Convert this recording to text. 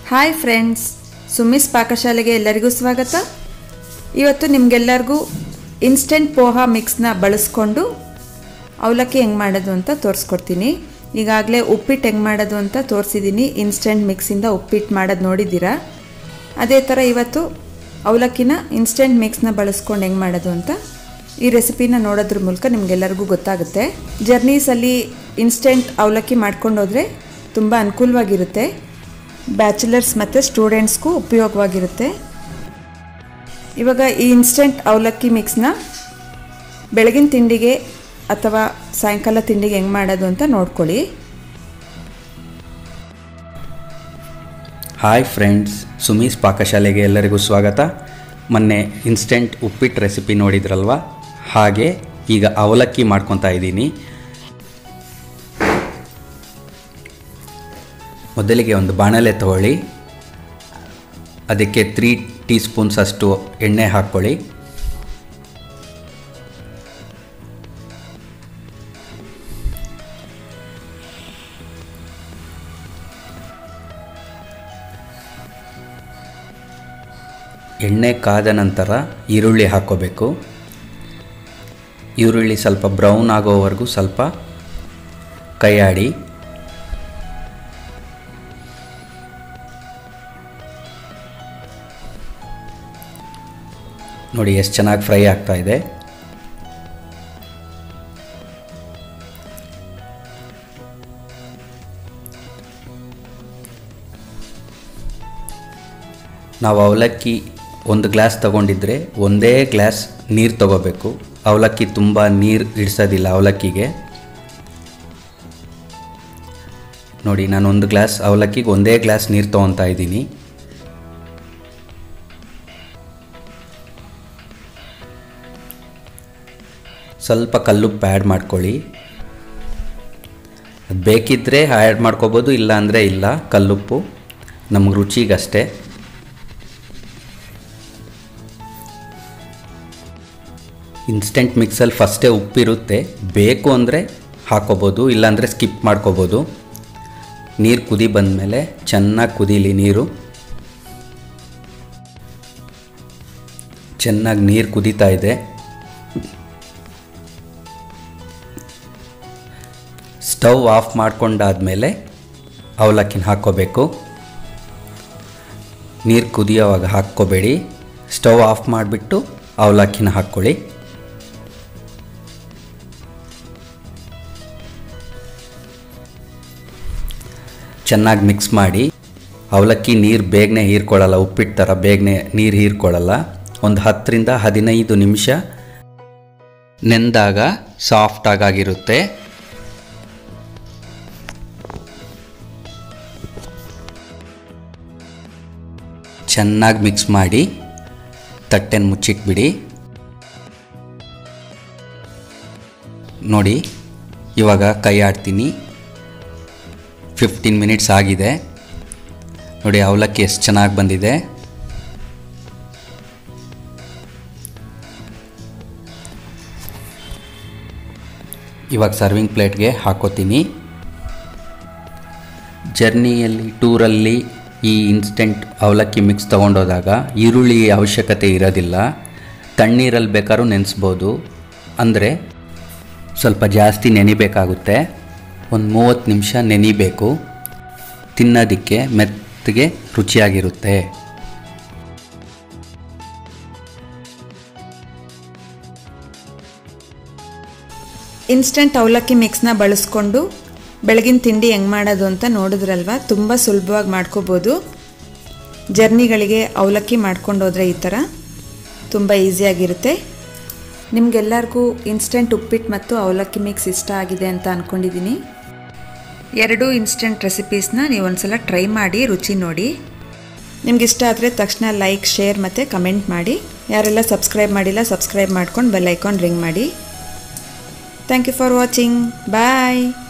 hi friends ಸುಮಿಸ್ ಪಾಕಶಾಲೆಗೆ ಎಲ್ಲರಿಗೂ ಸ್ವಾಗತ ಇವತ್ತು ನಿಮಗೆಲ್ಲರಿಗೂ ಇನ್ಸ್ಟೆಂಟ್ ಪೋಹಾ ಮಿಕ್ಸ್ನ ಬಳಸ್ಕೊಂಡು ಅವಲಕ್ಕಿ ಹೆಂಗೆ ಮಾಡೋದು ಅಂತ ತೋರಿಸ್ಕೊಡ್ತೀನಿ ಈಗಾಗಲೇ ಉಪ್ಪಿಟ್ಟು ಹೆಂಗೆ ಮಾಡೋದು ಅಂತ ತೋರಿಸಿದ್ದೀನಿ ಇನ್ಸ್ಟೆಂಟ್ ಮಿಕ್ಸಿಂದ ಉಪ್ಪಿಟ್ಟು ಮಾಡೋದು ನೋಡಿದ್ದೀರಾ ಅದೇ ಥರ ಇವತ್ತು ಅವಲಕ್ಕಿನ ಇನ್ಸ್ಟೆಂಟ್ ಮಿಕ್ಸ್ನ ಬಳಸ್ಕೊಂಡು ಹೆಂಗೆ ಮಾಡೋದು ಅಂತ ಈ ರೆಸಿಪಿನ ನೋಡೋದ್ರ ಮೂಲಕ ನಿಮಗೆಲ್ಲರಿಗೂ ಗೊತ್ತಾಗುತ್ತೆ ಜರ್ನೀಸಲ್ಲಿ ಇನ್ಸ್ಟೆಂಟ್ ಅವಲಕ್ಕಿ ಮಾಡ್ಕೊಂಡು ಹೋದರೆ ತುಂಬ ಅನುಕೂಲವಾಗಿರುತ್ತೆ ಬ್ಯಾಚುಲರ್ಸ್ ಮತ್ತು ಸ್ಟೂಡೆಂಟ್ಸ್ಗೂ ಉಪಯೋಗವಾಗಿರುತ್ತೆ ಇವಾಗ ಈ ಇನ್ಸ್ಟೆಂಟ್ ಅವಲಕ್ಕಿ ಮಿಕ್ಸ್ನ ಬೆಳಗಿನ ತಿಂಡಿಗೆ ಅಥವಾ ಸಾಯಂಕಾಲ ತಿಂಡಿಗೆ ಹೆಂಗೆ ಮಾಡೋದು ಅಂತ ನೋಡ್ಕೊಳ್ಳಿ ಹಾಯ್ ಫ್ರೆಂಡ್ಸ್ ಸುಮೀಸ್ ಪಾಕಶಾಲೆಗೆ ಎಲ್ಲರಿಗೂ ಸ್ವಾಗತ ಮೊನ್ನೆ ಇನ್ಸ್ಟೆಂಟ್ ಉಪ್ಪಿಟ್ಟು ರೆಸಿಪಿ ನೋಡಿದ್ರಲ್ವ ಹಾಗೆ ಈಗ ಅವಲಕ್ಕಿ ಮಾಡ್ಕೊತಾ ಇದ್ದೀನಿ ಮೊದಲಿಗೆ ಒಂದು ಬಾಣಲೆ ತಗೊಳ್ಳಿ ಅದಕ್ಕೆ ತ್ರೀ ಟೀ ಸ್ಪೂನ್ಸ್ ಅಷ್ಟು ಎಣ್ಣೆ ಹಾಕ್ಕೊಳ್ಳಿ ಎಣ್ಣೆ ಕಾದ ನಂತರ ಈರುಳ್ಳಿ ಹಾಕ್ಕೋಬೇಕು ಈರುಳ್ಳಿ ಸ್ವಲ್ಪ ಬ್ರೌನ್ ಆಗೋವರೆಗೂ ಸ್ವಲ್ಪ ಕೈ ಆಡಿ ನೋಡಿ ಎಷ್ಟು ಚೆನ್ನಾಗಿ ಫ್ರೈ ಆಗ್ತಾ ಇದೆ ನಾವು ಅವಲಕ್ಕಿ ಒಂದು ಗ್ಲಾಸ್ ತಗೊಂಡಿದ್ರೆ ಒಂದೇ ಗ್ಲಾಸ್ ನೀರು ತಗೋಬೇಕು ಅವಲಕ್ಕಿ ತುಂಬ ನೀರು ಇಡಿಸೋದಿಲ್ಲ ಅವಲಕ್ಕಿಗೆ ನೋಡಿ ನಾನು ಒಂದು ಗ್ಲಾಸ್ ಅವಲಕ್ಕಿಗೆ ಒಂದೇ ಗ್ಲಾಸ್ ನೀರು ತೊಗೊತಾ ಇದ್ದೀನಿ ಸ್ವಲ್ಪ ಕಲ್ಲುಪ್ಪು ಆ್ಯಡ್ ಮಾಡ್ಕೊಳ್ಳಿ ಅದು ಬೇಕಿದ್ದರೆ ಆ್ಯಡ್ ಮಾಡ್ಕೋಬೋದು ಇಲ್ಲ ಅಂದರೆ ಇಲ್ಲ ಕಲ್ಲುಪ್ಪು ನಮ್ಗೆ ರುಚಿಗಷ್ಟೇ ಇನ್ಸ್ಟೆಂಟ್ ಮಿಕ್ಸಲ್ಲಿ ಫಸ್ಟೇ ಉಪ್ಪಿರುತ್ತೆ ಬೇಕು ಅಂದರೆ ಹಾಕೋಬೋದು ಇಲ್ಲಾಂದರೆ ಸ್ಕಿಪ್ ಮಾಡ್ಕೋಬೋದು ನೀರು ಕುದಿ ಬಂದಮೇಲೆ ಚೆನ್ನಾಗಿ ಕುದೀಲಿ ನೀರು ಚೆನ್ನಾಗಿ ನೀರು ಕುದೀತಾ ಇದೆ ಸ್ಟವ್ ಆಫ್ ಮಾಡ್ಕೊಂಡಾದಮೇಲೆ ಅವಲಕ್ಕಿನ ಹಾಕ್ಕೋಬೇಕು ನೀರು ಕುದಿಯೋವಾಗ ಹಾಕ್ಕೋಬೇಡಿ ಸ್ಟವ್ ಆಫ್ ಮಾಡಿಬಿಟ್ಟು ಅವಲಕ್ಕಿನ ಹಾಕ್ಕೊಳ್ಳಿ ಚೆನ್ನಾಗಿ ಮಿಕ್ಸ್ ಮಾಡಿ ಅವಲಕ್ಕಿ ನೀರು ಬೇಗನೆ ಹೀರ್ಕೊಳ್ಳಲ್ಲ ಉಪ್ಪಿಟ್ಟು ಥರ ಬೇಗನೆ ನೀರು ಹೀರ್ಕೊಳ್ಳಲ್ಲ ಒಂದು ಹತ್ತರಿಂದ ಹದಿನೈದು ನಿಮಿಷ ನೆಂದಾಗ ಸಾಫ್ಟಾಗಿರುತ್ತೆ ಚೆನ್ನಾಗಿ ಮಿಕ್ಸ್ ಮಾಡಿ ತಟ್ಟೆನ ಮುಚ್ಚಿಟ್ಬಿಡಿ ನೋಡಿ ಇವಾಗ ಕೈ ಆಡ್ತೀನಿ ಫಿಫ್ಟೀನ್ ಮಿನಿಟ್ಸ್ ಆಗಿದೆ ನೋಡಿ ಅವಲಕ್ಕಿ ಎಷ್ಟು ಚೆನ್ನಾಗಿ ಬಂದಿದೆ ಇವಾಗ ಸರ್ವಿಂಗ್ ಪ್ಲೇಟ್ಗೆ ಹಾಕೋತೀನಿ ಜರ್ನಿಯಲ್ಲಿ ಟೂರಲ್ಲಿ ಈ ಇನ್ಸ್ಟೆಂಟ್ ಅವಲಕ್ಕಿ ಮಿಕ್ಸ್ ತೊಗೊಂಡೋದಾಗ ಈರುಳ್ಳಿ ಅವಶ್ಯಕತೆ ಇರೋದಿಲ್ಲ ತಣ್ಣೀರಲ್ಲಿ ಬೇಕಾದ್ರೂ ನೆನೆಸ್ಬೋದು ಅಂದರೆ ಸ್ವಲ್ಪ ಜಾಸ್ತಿ ನೆನಿಬೇಕಾಗುತ್ತೆ ಒಂದು ಮೂವತ್ತು ನಿಮಿಷ ನೆನಿಬೇಕು ತಿನ್ನೋದಕ್ಕೆ ಮೆತ್ತಗೆ ರುಚಿಯಾಗಿರುತ್ತೆ ಇನ್ಸ್ಟೆಂಟ್ ಅವಲಕ್ಕಿ ಮಿಕ್ಸ್ನ ಬಳಸ್ಕೊಂಡು ಬೆಳಗಿನ ತಿಂಡಿ ಹೆಂಗೆ ಮಾಡೋದು ಅಂತ ನೋಡಿದ್ರಲ್ವ ತುಂಬ ಸುಲಭವಾಗಿ ಮಾಡ್ಕೋಬೋದು ಜರ್ನಿಗಳಿಗೆ ಅವಲಕ್ಕಿ ಮಾಡ್ಕೊಂಡು ಹೋದರೆ ಈ ಥರ ತುಂಬ ಈಸಿಯಾಗಿರುತ್ತೆ ನಿಮಗೆಲ್ಲರಿಗೂ ಇನ್ಸ್ಟೆಂಟ್ ಉಪ್ಪಿಟ್ಟು ಮತ್ತು ಅವಲಕ್ಕಿ ಮಿಕ್ಸ್ ಇಷ್ಟ ಆಗಿದೆ ಅಂತ ಅಂದ್ಕೊಂಡಿದ್ದೀನಿ ಎರಡೂ ಇನ್ಸ್ಟೆಂಟ್ ರೆಸಿಪೀಸ್ನ ನೀವು ಒಂದ್ಸಲ ಟ್ರೈ ಮಾಡಿ ರುಚಿ ನೋಡಿ ನಿಮ್ಗೆ ಇಷ್ಟ ಆದರೆ ತಕ್ಷಣ ಲೈಕ್ ಶೇರ್ ಮತ್ತು ಕಮೆಂಟ್ ಮಾಡಿ ಯಾರೆಲ್ಲ ಸಬ್ಸ್ಕ್ರೈಬ್ ಮಾಡಿಲ್ಲ ಸಬ್ಸ್ಕ್ರೈಬ್ ಮಾಡ್ಕೊಂಡು ಬೆಲ್ ಐಕಾನ್ ರಿಂಗ್ ಮಾಡಿ thank you for watching bye